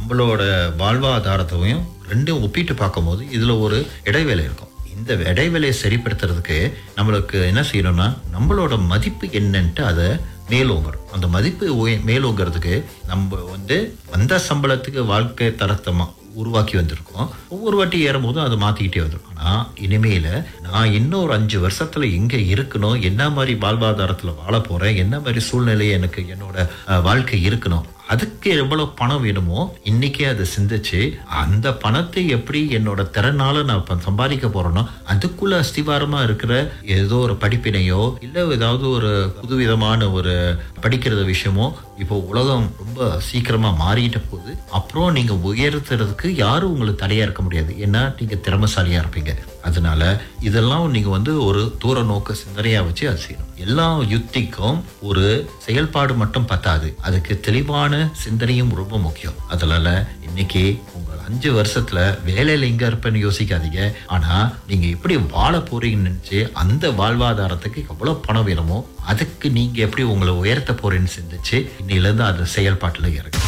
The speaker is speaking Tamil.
நம்மளோட வாழ்வாதாரத்தையும் ரெண்டும் ஒப்பிட்டு பார்க்கும்போது இதுல ஒரு இடைவேளை இருக்கும் இந்த இடைவேளையை சரிப்படுத்துறதுக்கு நம்மளுக்கு என்ன செய்யணும்னா நம்மளோட மதிப்பு என்னன்ட்டு அதை மேலோங்கணும் அந்த மதிப்பு உய- மேலோங்கிறதுக்கு நம்ம வந்து வந்த சம்பளத்துக்கு வாழ்க்கை தரத்தை மா- உருவாக்கி வந்திருக்கோம் ஒவ்வொரு வாட்டி ஏறும்போதும் அதை மாத்திக்கிட்டே வந்துடும் ஆனா இனிமேல நான் இன்னொரு அஞ்சு வருஷத்துல எங்க இருக்கணும் என்ன மாதிரி வாழ்வாதாரத்துல வாழ போறேன் என்ன மாதிரி சூழ்நிலை எனக்கு என்னோட அஹ், வாழ்க்கை இருக்கணும் அதுக்கு எவ்வளவு பணம் வேணுமோ இன்னைக்கே அதை சிந்திச்சு அந்த பணத்தை எப்படி என்னோட திறனால நான் இப்ப சம்பாதிக்க போறேனோ அதுக்குள்ள அஸ்திவாரமா இருக்கிற ஏதோ ஒரு படிப்பினையோ இல்ல ஏதாவது ஒரு புதுவிதமான ஒரு படிக்கிறது விஷயமோ இப்போ உலகம் ரொம்ப சீக்கிரமா மாறிட்ட போகுது அப்புறம் நீங்க உயர்த்துறதுக்கு யாரும் உங்களுக்கு தடையா இருக்க முடியாது ஏன்னா நீங்க திறமசாலியா இருப்பீங்க அதனால இதெல்லாம் நீங்க வந்து ஒரு தூர நோக்க சிந்தனையா வச்சு அது செய்யணும் எல்லா யுத்திக்கும் ஒரு செயல்பாடு மட்டும் பத்தாது அதுக்கு தெளிவான சிந்தனையும் ரொம்ப முக்கியம் அதனால இன்னைக்கு உங்கள் அஞ்சு வருஷத்துல வேலையில எங்க இருப்பேன்னு யோசிக்காதீங்க ஆனா நீங்க எப்படி வாழ போறீங்கன்னு நினைச்சு அந்த வாழ்வாதாரத்துக்கு எவ்வளவு பணம் வேணுமோ அதுக்கு நீங்க எப்படி உங்களை உயர்த்த போறேன்னு சிந்திச்சு இன்னையில இருந்து அந்த செயல்பாட்டுல இறங்க